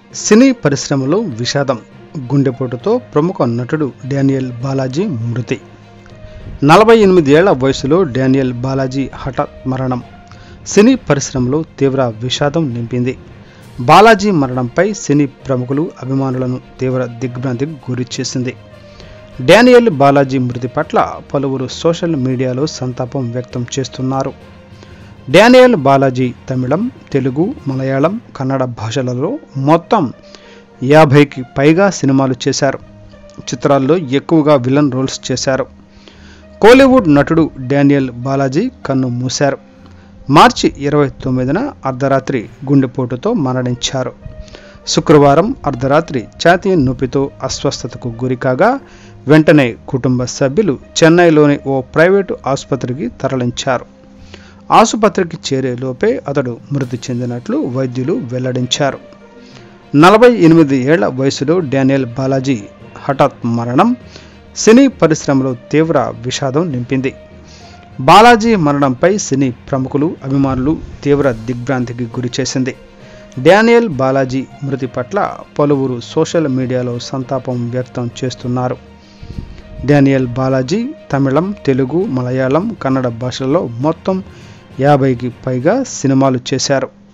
సినీ పరిశ్రమలో విషాదం గుండెపోటుతో ప్రముఖ నటుడు డానియల్ బాలాజీ మృతి నలభై ఎనిమిది ఏళ్ల వయసులో డానియల్ బాలాజీ హఠాత్ మరణం సినీ పరిశ్రమలో తీవ్ర విషాదం నింపింది బాలాజీ మరణంపై సినీ ప్రముఖులు అభిమానులను తీవ్ర దిగ్భ్రాంతికి గురి చేసింది డానియల్ బాలాజీ మృతి పట్ల పలువురు సోషల్ మీడియాలో సంతాపం వ్యక్తం చేస్తున్నారు డానియల్ బాలాజీ తమిళం తెలుగు మలయాళం కన్నడ భాషలలో మొత్తం యాభైకి పైగా సినిమాలు చేశారు చిత్రాల్లో ఎక్కువగా విలన్ రోల్స్ చేశారు కోలీవుడ్ నటుడు డానియల్ బాలాజీ కన్ను మూశారు మార్చి ఇరవై తొమ్మిదిన అర్ధరాత్రి గుండెపోటుతో మరణించారు శుక్రవారం అర్ధరాత్రి ఛాతీ నొప్పితో అస్వస్థతకు గురికాగా వెంటనే కుటుంబ సభ్యులు చెన్నైలోని ఓ ప్రైవేటు ఆసుపత్రికి తరలించారు ఆసుపత్రికి చేరేలోపే అతడు మృతి చెందినట్లు వైద్యులు వెల్లడించారు నలభై ఎనిమిది ఏళ్ల వయసులో డానియల్ బాలాజీ హఠాత్ మరణం సినీ పరిశ్రమలో తీవ్ర విషాదం నింపింది బాలాజీ మరణంపై సినీ ప్రముఖులు అభిమానులు తీవ్ర దిగ్భ్రాంతికి గురి చేసింది డానియల్ బాలాజీ మృతి పట్ల పలువురు సోషల్ మీడియాలో సంతాపం వ్యక్తం చేస్తున్నారు డానియల్ బాలాజీ తమిళం తెలుగు మలయాళం కన్నడ భాషల్లో మొత్తం యాభైకి పైగా సినిమాలు చేశారు